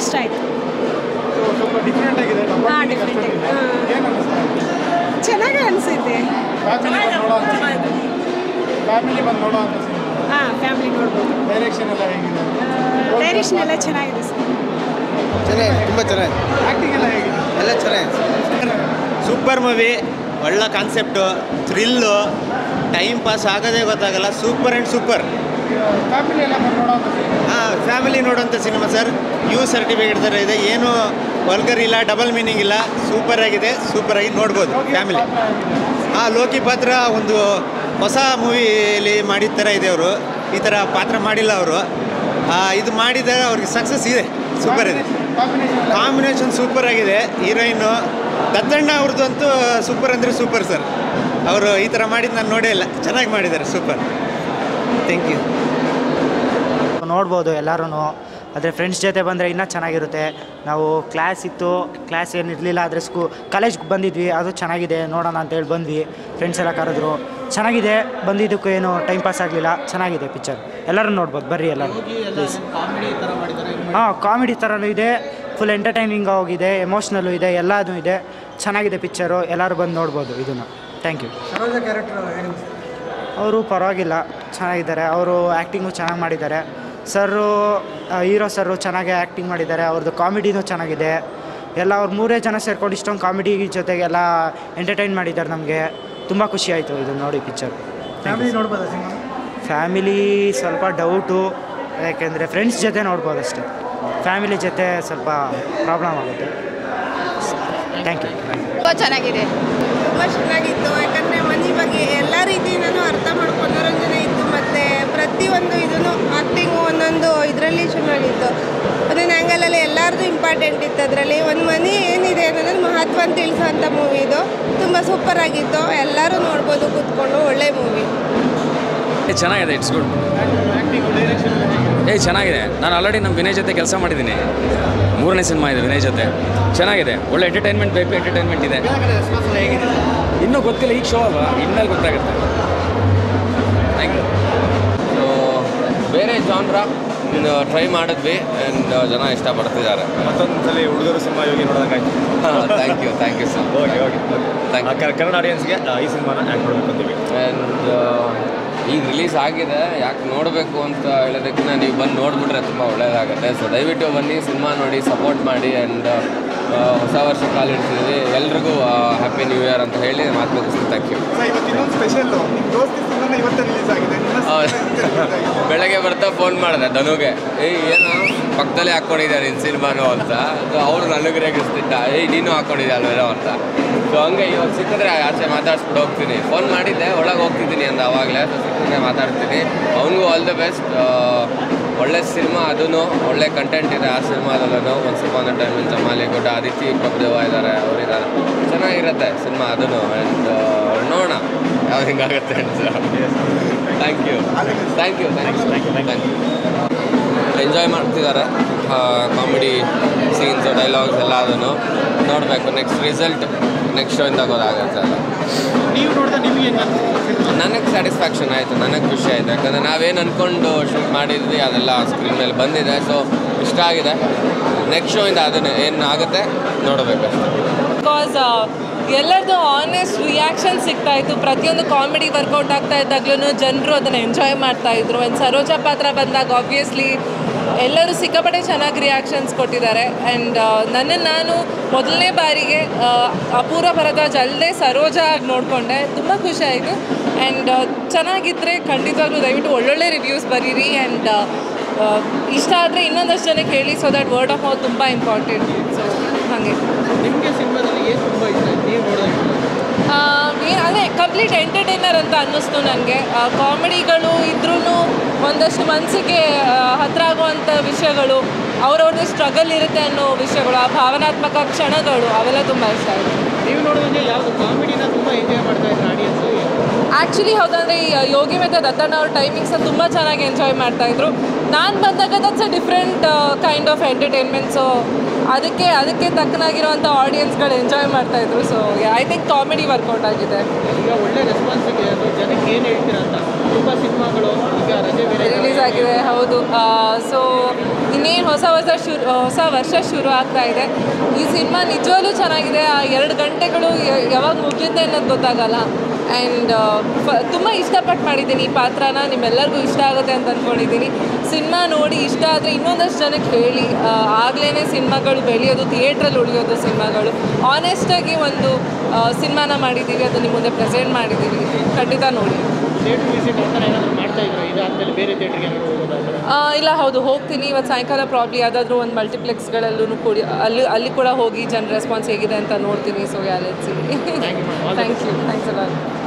ಇಷ್ಟ ಆಯಿತು ಸೊ ಸ್ವಲ್ಪ ಡಿಫ್ರೆಂಟ್ ಆಗಿದೆ ನಮ್ಮ ಹಾ, ಮಟ್ಟಿಗೆ different ಅಷ್ಟೊಂದಿದೆ. ಆಗಿದೆ. ಏನ್ ಅನ್ನಿಸ್ತಾ ಇದೆ? ಚೆನ್ನಾಗೇ ಅನಿಸುತ್ತೆ ಫ್ಯಾಮಿಲಿ ಬಂದು ನೋಡೋ ಅಂತ ಫ್ಯಾಮಿಲಿ ಬಂದು ನೋಡೋ ಅಂತ ಸಿನಿಮಾ ಹಾಂ ಫ್ಯಾಮಿಲಿ ನೋಡ್ಬೋದು ಡೈರೆಕ್ಷನ್ ಎಲ್ಲ ಹೇಗಿದೆ ಡೈರೆಕ್ಷನ್ ಎಲ್ಲ ಚೆನ್ನಾಗಿದೆ ಸರ್ ಚೆನ್ನಾಗಿದೆ ತುಂಬ ಚೆನ್ನಾಗಿದೆ ಆಕ್ಟಿಂಗ್ ಎಲ್ಲ ಹೇಗಿದೆ ಎಲ್ಲ ಚೆನ್ನಾಗಿದೆ ಸೂಪರ್ ಮೂವಿ ಒಳ್ಳೆ ಕಾನ್ಸೆಪ್ಟು ಥ್ರಿಲ್ಲು ಟೈಮ್ ಪಾಸ್ ಆಗೋದೇ ಗೊತ್ತಾಗಲ್ಲ ಸೂಪರ್ ಆ್ಯಂಡ್ ಸೂಪರ್ ಫ್ಯಾಮಿಲಿ ಎಲ್ಲ ಬಂದು ನೋಡೋ ಅಂತ ಸಿನಿಮಾ ಹಾಂ ಫ್ಯಾಮಿಲಿ ನೋಡೋಂಥ ಸಿನಿಮಾ ಸರ್ ಯು ಸರ್ಟಿಫಿಕೇಟ್ ಥರ ಇದೆ ಏನು ವಲ್ಗರ್ ಇಲ್ಲ ಡಬಲ್ ಮೀನಿಂಗ್ ಇಲ್ಲ ಸೂಪರ್ ಆಗಿದೆ ಸೂಪರ್ ಆಗಿ ನೋಡ್ಬೋದು ಫ್ಯಾಮಿಲಿ ಹಾಂ ಲೋಕಿ ಪಾತ್ರ ಒಂದು ಹೊಸ ಮೂವಿಯಲ್ಲಿ ಮಾಡಿದ ಥರ ಇದೆ ಅವರು ಈ ಥರ ಪಾತ್ರ ಮಾಡಿಲ್ಲ ಅವರು ಇದು ಮಾಡಿದರೆ ಅವ್ರಿಗೆ ಸಕ್ಸಸ್ ಇದೆ ಸೂಪರ್ ಇದೆ ಕಾಂಬಿನೇಷನ್ ಕಾಂಬಿನೇಷನ್ ಸೂಪರ್ ಆಗಿದೆ ಹೀರೋಯಿನ್ನು ದತ್ತಣ್ಣ ಅವ್ರದ್ದಂತೂ ಸೂಪರ್ ಅಂದರೆ ಸೂಪರ್ ಸರ್ ಅವರು ಈ ಥರ ಮಾಡಿದ್ದು ನಾನು ನೋಡೇ ಇಲ್ಲ ಚೆನ್ನಾಗಿ ಮಾಡಿದ್ದಾರೆ ಸೂಪರ್ ಥ್ಯಾಂಕ್ ಯು ನೋಡ್ಬೋದು ಎಲ್ಲರೂ ಆದರೆ ಫ್ರೆಂಡ್ಸ್ ಜೊತೆ ಬಂದರೆ ಇನ್ನೂ ಚೆನ್ನಾಗಿರುತ್ತೆ ನಾವು ಕ್ಲಾಸ್ ಇತ್ತು ಕ್ಲಾಸ್ ಏನು ಇರಲಿಲ್ಲ ಆದರೆ ಸ್ಕೂ ಕಾಲೇಜ್ಗೆ ಬಂದಿದ್ವಿ ಅದು ಚೆನ್ನಾಗಿದೆ ನೋಡೋಣ ಅಂತೇಳಿ ಬಂದ್ವಿ ಫ್ರೆಂಡ್ಸ್ ಎಲ್ಲ ಕರೆದ್ರು ಚೆನ್ನಾಗಿದೆ ಬಂದಿದ್ದಕ್ಕೂ ಏನು ಟೈಮ್ ಪಾಸ್ ಆಗಲಿಲ್ಲ ಚೆನ್ನಾಗಿದೆ ಪಿಕ್ಚರ್ ಎಲ್ಲರೂ ನೋಡ್ಬೋದು ಬರ್ರಿ ಎಲ್ಲರೂ ಪ್ಲೀಸ್ ಹಾಂ ಕಾಮಿಡಿ ಥರನೂ ಇದೆ ಫುಲ್ ಎಂಟರ್ಟೈನಿಂಗ್ ಹೋಗಿದೆ ಎಮೋಷ್ನಲ್ಲು ಇದೆ ಎಲ್ಲದೂ ಇದೆ ಚೆನ್ನಾಗಿದೆ ಪಿಕ್ಚರು ಎಲ್ಲರೂ ಬಂದು ನೋಡ್ಬೋದು ಇದನ್ನು ಥ್ಯಾಂಕ್ ಯು ಸರೋಜ ಕ್ಯಾರೆಕ್ಟರ್ ಏನು ಅವರು ಪರವಾಗಿಲ್ಲ ಚೆನ್ನಾಗಿದ್ದಾರೆ ಅವರು ಆ್ಯಕ್ಟಿಂಗು ಚೆನ್ನಾಗಿ ಮಾಡಿದ್ದಾರೆ ಸರ್ರು ಹೀರೋ ಸರ್ರು ಚೆನ್ನಾಗಿ ಆ್ಯಕ್ಟಿಂಗ್ ಮಾಡಿದ್ದಾರೆ ಅವ್ರದ್ದು ಕಾಮಿಡಿನೂ ಚೆನ್ನಾಗಿದೆ ಎಲ್ಲ ಅವ್ರು ಮೂರೇ ಜನ ಸೇರ್ಕೊಂಡು ಇಷ್ಟೊಂದು ಕಾಮಿಡಿ ಜೊತೆಗೆಲ್ಲ ಎಂಟರ್ಟೈನ್ ಮಾಡಿದ್ದಾರೆ ನಮಗೆ ತುಂಬ ಖುಷಿ ಆಯಿತು ಇದು ನೋಡಿ ಪಿಕ್ಚರ್ ಫ್ಯಾಮಿಲಿ ನೋಡ್ಬೋದಾ ಸಿನಿಮಾ ಫ್ಯಾಮಿಲಿ ಸ್ವಲ್ಪ ಡೌಟು ಯಾಕೆಂದರೆ ಫ್ರೆಂಡ್ಸ್ ಜೊತೆ ನೋಡ್ಬೋದು ಅಷ್ಟೇ ಫ್ಯಾಮಿಲಿ ಜೊತೆ ಸ್ವಲ್ಪ ಪ್ರಾಬ್ಲಮ್ ಆಗುತ್ತೆ ಥ್ಯಾಂಕ್ ಯು ತುಂಬ ಚೆನ್ನಾಗಿದೆ ತುಂಬ ಚೆನ್ನಾಗಿತ್ತು ಯಾಕಂದರೆ ಮನೆ ಬಗ್ಗೆ ಎಲ್ಲ ರೀತಿಯಿಂದನೂ ಅರ್ಥ ಮಾಡ್ಕೊಂಡು ಮನೋರಂಜನೆ ಇತ್ತು ಮತ್ತು ಪ್ರತಿಯೊಂದು ಇದನ್ನು ಆ್ಯಕ್ಟಿಂಗು ಒಂದೊಂದು ಇದರಲ್ಲಿ ಚೆನ್ನಾಗಿತ್ತು ಒಂದೊಂದು ಆ್ಯಂಗಲಲ್ಲಿ ಎಲ್ಲರದು ಇಂಪಾರ್ಟೆಂಟ್ ಇತ್ತು ಅದರಲ್ಲಿ ಒಂದು ಮನೆ ಏನಿದೆ ಅನ್ನೋದನ್ನು ಮಹತ್ವ ತಿಳಿಸೋಂಥ ಮೂವಿ ಇದು ತುಂಬ ಸೂಪರ್ ಆಗಿತ್ತು ಎಲ್ಲರೂ ನೋಡ್ಬೋದು ಕೂತ್ಕೊಂಡು ಒಳ್ಳೆ ಮೂವಿ ಏ ಚೆನ್ನಾಗಿದೆ ಇಟ್ಸ್ ಗುಡ್ ಆಕ್ಟಿಂಗ್ ಡೈರೆಕ್ಷನ್ ಎಲ್ಲ ಹೇಗಿದೆ ಏ ಚೆನ್ನಾಗಿದೆ ನಾನು ಆಲ್ರೆಡಿ ನಮ್ಮ ವಿನಯ್ ಜೊತೆ ಕೆಲಸ ಮಾಡಿದ್ದೀನಿ ಮೂರನೇ ಸಿನಿಮಾ ಇದೆ ವಿನಯ್ ಜೊತೆ ಚೆನ್ನಾಗಿದೆ ಒಳ್ಳೆ ಎಂಟರ್ಟೈನ್ಮೆಂಟ್ ಬೇಕು ಎಂಟರ್ಟೈನ್ಮೆಂಟ್ ಇದೆ ಇನ್ನೂ ಗೊತ್ತಿಲ್ಲ ಈಗ ಶೋ ಅಲ್ವಾ ಇನ್ಮೇಲೆ ಗೊತ್ತಾಗುತ್ತೆ ಥ್ಯಾಂಕ್ ಯು ಸೊ ಬೇರೆ ಜಾನ್ರ ಟ್ರೈ ಮಾಡಿದ್ವಿ ಆ್ಯಂಡ್ ಜನ ಇಷ್ಟಪಡ್ತಿದ್ದಾರೆ ಮತ್ತೊಂದು ಸಲ ಹುಡುಗರು ಸಿನಿಮಾ ಯೋಗಿ ನೋಡೋದಂಗಾಯ್ತು thank you thank you sir okay okay thank you Kannada ಆಡಿಯನ್ಸ್ಗೆ ಈ ಸಿನಿಮಾನ ಆ್ಯಕ್ಟ್ ಮಾಡಬೇಕು ಅಂತೀವಿ ಆ್ಯಂಡ್ ಈಗ ರಿಲೀಸ್ ಆಗಿದೆ ಯಾಕೆ ನೋಡಬೇಕು ಅಂತ ಹೇಳೋದಕ್ಕಿಂತ ನೀವು ಬಂದು ನೋಡಿಬಿಟ್ರೆ ತುಂಬ ಒಳ್ಳೆಯದಾಗುತ್ತೆ ಸೊ ದಯವಿಟ್ಟು ಬನ್ನಿ ಸಿನಿಮಾ ನೋಡಿ ಸಪೋರ್ಟ್ ಮಾಡಿ ಆ್ಯಂಡ್ ಹೊಸ ವರ್ಷ ಕಾಲಿಡ್ತಿದ್ದೀವಿ ಎಲ್ರಿಗೂ ಹ್ಯಾಪಿ ನ್ಯೂ ಇಯರ್ ಅಂತ ಹೇಳಿ ಮಾತು ಮುಗಿಸ್ತೀನಿ ಥ್ಯಾಂಕ್ ಯು ಸರ್ ಇವತ್ತು ಇನ್ನೊಂದು ಸ್ಪೆಷಲ್ ನಿಮ್ಮ ದೋಸ್ತಿ ಸಿನಿಮಾ ಇವತ್ತೇ ರಿಲೀಸ್ ಆಗಿದೆ ನಿಮ್ಮ ಹೌದು. cinema ಇವತ್ತೇ release ಆಗಿದೆ. ಬೆಳಗ್ಗೆ ಬರ್ತಾ ಫೋನ್ ಮಾಡಿದೆ ಧನುಗೆ ಏಯ್ ಏನು ಪಕ್ಕದಲ್ಲಿ ಹಾಕ್ಕೊಂಡಿದ್ದಾರೆ ನಿನ್ನ ಸಿನಿಮಾನು ಅಂತ ಸೊ ಅವರು ನನಗೆ ರೇಗಿಸ್ತಿದ್ದ ಏಯ್ ನೀನು ಹಾಕ್ಕೊಂಡಿದ್ದೆ ಅಲ್ವೇನೋ ಅಂತ ಸೊ ಹಂಗೆ ಇವಾಗ ಸಿಕ್ಕಿದ್ರೆ ಆಚೆ ಮಾತಾಡ್ಸ್ಬಿಟ್ಟು ಹೋಗ್ತೀನಿ ಫೋನ್ ಮಾಡಿದ್ದೆ ಒಳಗೆ ಹೋಗ್ತಿದ್ದೀನಿ ಅಂದ ಅವಾಗಲೇ ಸೊ ಸಿಕ್ಕಿದ್ರೆ ಮಾತಾಡ್ತೀನಿ ಅವನಿಗೂ ಆಲ್ ದ ಬೆಸ್ಟ್ ಒಳ್ಳೆ ಸಿನಿಮಾ ಅದೂ ಒಳ್ಳೆ ಕಂಟೆಂಟ್ ಇದೆ ಆ ಸಿನಿಮಾದಲ್ಲೂ ಒಂದು ಸ್ವಲ್ಪ ಒಂದು ಟೈಮ್ ಇಂತ ಮಾಲಿಗುಡ್ಡ ಅದಿತಿ ಪ್ರಭುದೇವ ಇದ್ದಾರೆ ಅವರಿದ್ದಾರೆ ಚೆನ್ನಾಗಿರುತ್ತೆ ಸಿನಿಮಾ ಅದೂ ಆ್ಯಂಡ್ ನೋಡೋಣ ಯಾವ್ದು ಹಿಂಗಾಗುತ್ತೆ ಅಂತ thank you thank you thank you thank you thank you enjoy ಮಾಡ್ತಿದ್ದಾರೆ ಕಾಮಿಡಿ ಸೀನ್ಸು ಡೈಲಾಗ್ಸ್ ಎಲ್ಲ ಅದನ್ನು ನೋಡಬೇಕು ನೆಕ್ಸ್ಟ್ ರಿಸಲ್ಟ್ ನೆಕ್ಸ್ಟ್ ಶೋ ಇಂದ ಗೊತ್ತಾಗುತ್ತೆ ಅಲ್ಲ ನೀವು ನೋಡಿದ್ರೆ ನಿಮಗೆ ಹೆಂಗೆ ಅನ್ಸುತ್ತೆ ನನಗೆ ಸ್ಯಾಟಿಸ್ಫ್ಯಾಕ್ಷನ್ ಆಯಿತು ನನಗೆ ಖುಷಿ ಆಯಿತು ಯಾಕಂದರೆ ನಾವೇನು ಅಂದ್ಕೊಂಡು ಶೂಟ್ ಮಾಡಿದ್ವಿ ಅದೆಲ್ಲ ಸ್ಕ್ರೀನ್ ಮೇಲೆ ಬಂದಿದೆ ಸೊ ಇಷ್ಟ ಆಗಿದೆ ನೆಕ್ಸ್ಟ್ ಶೋ ಇಂದ ಅದನ್ನು ಏನು ಆಗುತ್ತೆ ನೋಡಬೇಕು ಅಷ್ಟೇ ಬಿಕಾಸ್ ಎಲ್ಲರದು ಆನೆಸ್ಟ್ ರಿಯಾಕ್ಷನ್ ಸಿಗ್ತಾ ಇತ್ತು ಪ್ರತಿಯೊಂದು ಕಾಮಿಡಿ ವರ್ಕೌಟ್ ಆಗ್ತಾ ಇದ್ದಾಗ್ಲೂ ಜನರು ಅದನ್ನು ಎಂಜಾಯ್ ಮಾಡ್ತಾ ಇದ್ರು ಆ್ಯಂಡ್ ಸರೋಜ ಪಾತ್ರ ಬಂದಾಗ ಆಬ್ವಿಯಸ್ಲಿ ಎಲ್ಲರೂ ಸಿಕ್ಕಾಪಟ್ಟೆ ಚೆನ್ನಾಗಿ ರಿಯಾಕ್ಷನ್ಸ್ ಕೊಟ್ಟಿದ್ದಾರೆ ಆ್ಯಂಡ್ ನನ್ನನ್ನು ನಾನು ಮೊದಲನೇ ಬಾರಿಗೆ ಆ, ಅಪೂರ್ವ ಭರದ್ವಾಜ್ ಅಲ್ಲದೆ ಸರೋಜ ಆಗಿ ನೋಡಿಕೊಂಡೆ ತುಂಬ ಖುಷಿ ಆಯಿತು ಆ್ಯಂಡ್ ಚೆನ್ನಾಗಿದ್ದರೆ ಖಂಡಿತವಾಗ್ಲೂ ದಯವಿಟ್ಟು ಒಳ್ಳೊಳ್ಳೆ ರಿವ್ಯೂಸ್ ಬರೀರಿ ಆ್ಯಂಡ್ ಇಷ್ಟ ಆದರೆ ಇನ್ನೊಂದಷ್ಟು ಜನಕ್ಕೆ ಹೇಳಿ so that word of mouth ತುಂಬ ಇಂಪಾರ್ಟೆಂಟ್ ಸೊ ಹಾಗೆ ನಿಮಗೆ ಸಿನಿಮಾದಲ್ಲಿ ಏನು ತುಂಬ ಇಷ್ಟ ಆಯ್ತು ನೀವು ನೋಡೋದು ಏನು ಅದೇ ಕಂಪ್ಲೀಟ್ ಎಂಟರ್ಟೈನರ್ ಅಂತ ಅನ್ನಿಸ್ತು ನನಗೆ ಕಾಮಿಡಿಗಳು ಇದ್ರೂ ಒಂದಷ್ಟು ಮನಸ್ಸಿಗೆ ಹತ್ರ ಆಗುವಂಥ ವಿಷಯಗಳು ಅವ್ರವ್ರದ್ದು ಸ್ಟ್ರಗಲ್ ಇರುತ್ತೆ ಅನ್ನೋ ವಿಷಯಗಳು ಆ ಭಾವನಾತ್ಮಕ ಕ್ಷಣಗಳು ಅವೆಲ್ಲ ತುಂಬ ಇಷ್ಟ ಆಯಿತು ನೀವು ನೋಡುವಾಗ ಯಾವುದು ಕಾಮಿಡಿನ ತುಂಬ ಎಂಜಾಯ್ ಮಾಡ್ತಾ ಇದ್ದಾರೆ ಆಡಿಯನ್ಸು ಆ್ಯಕ್ಚುಲಿ ಹೌದಂದರೆ ಈ ಯೋಗಿ ಮತ್ತು ದತ್ತಣ್ಣ ಅವ್ರ ಟೈಮಿಂಗ್ಸ್ ತುಂಬ ಚೆನ್ನಾಗಿ ಎಂಜಾಯ್ ಮಾಡ್ತಾಯಿದ್ರು ನಾನು ಬಂದಾಗ that's a different kind of entertainment so ಅದಕ್ಕೆ ಅದಕ್ಕೆ ತಕ್ಕನಾಗಿರುವಂಥ ಆಡಿಯನ್ಸ್ಗಳು ಎಂಜಾಯ್ ಮಾಡ್ತಾಯಿದ್ರು so I think comedy work out ಆಗಿದೆ ಈಗ ಒಳ್ಳೆ ರೆಸ್ಪಾನ್ಸ್ ಇದೆ ಅದು ಜನಕ್ಕೆ ಏನು ಹೇಳ್ತೀರಾ ಅಂತ ತುಂಬ ಸಿನಿಮಾಗಳು ಈಗ ರಜೆ ಬೇರೆ ರಿಲೀಸ್ ಆಗಿದೆ ಹೌದು ಸೊ ಇನ್ನೇನು ಹೊಸ ಹೊಸ ಶುರು ಹೊಸ ವರ್ಷ ಶುರು ಆಗ್ತಾ ಇದೆ ಈ ಸಿನಿಮಾ ನಿಜವಾಗ್ಲೂ ಚೆನ್ನಾಗಿದೆ ಆ ಎರಡು ಗಂಟೆಗಳು ಯ- ಯಾವಾಗ ಮುಗಿಯುತ್ತೆ ಅನ್ನೋದು ಗೊತ್ತಾಗಲ್ಲ ಆ್ಯಂಡ್ ತುಂಬ ಇಷ್ಟಪಟ್ಟು ಮಾಡಿದ್ದೀನಿ ಈ ಪಾತ್ರನ ನಿಮ್ಮೆಲ್ಲರಿಗೂ ಇಷ್ಟ ಆಗುತ್ತೆ ಅಂತ ಅಂದ್ಕೊಂಡಿದ್ದೀನಿ ಸಿನಿಮಾ ನೋಡಿ ಇಷ್ಟ ಆದರೆ ಇನ್ನೊಂದಷ್ಟು ಜನಕ್ಕೆ ಹೇಳಿ ಆಗಲೇ ಸಿನಿಮಾಗಳು ಬೆಳೆಯೋದು ಥಿಯೇಟ್ರಲ್ಲಿ ಉಳಿಯೋದು ಸಿನಿಮಾಗಳು ಆನೆಸ್ಟಾಗಿ ಒಂದು ಸಿನಿಮಾನ ಮಾಡಿದ್ದೀವಿ ಅದು ನಿಮ್ಮ ಮುಂದೆ ಪ್ರೆಸೆಂಟ್ ಮಾಡಿದ್ದೀವಿ ಖಂಡಿತ ನೋಡಿ ಥಿಯೇಟ್ರ್ ವಿಸಿಟ್ ಅಂತ ಏನಾದರೂ ಮಾಡ್ತಾ ಇದ್ರು ಇದಾದ್ಮೇಲೆ ಬೇರೆ ಥಿಯೇಟ್ರಿಗೆ ಏನಾದರೂ ಹೋಗೋದಾದ್ರೆ ಆ, ಇಲ್ಲ ಹೌದು ಹೋಗ್ತೀನಿ ಇವತ್ತು ಸಾಯಂಕಾಲ ಪ್ರಾಬ್ಲಿ ಯಾವುದಾದ್ರೂ ಒಂದು ಮಲ್ಟಿಪ್ಲೆಕ್ಸ್ಗಳಲ್ಲೂ ಕೂಡಿ ಅಲ್ಲಿ ಅಲ್ಲಿ ಕೂಡ ಹೋಗಿ ಜನ ರೆಸ್ಪಾನ್ಸ್ ಹೇಗಿದೆ ಅಂತ ನೋಡ್ತೀನಿ ಸೊ ಯಾಲೆಟ್ಸಿ ಥ್ಯಾಂಕ್ ಯು ಥ್ಯಾಂಕ್ಸ್ ಅಲ್ಲ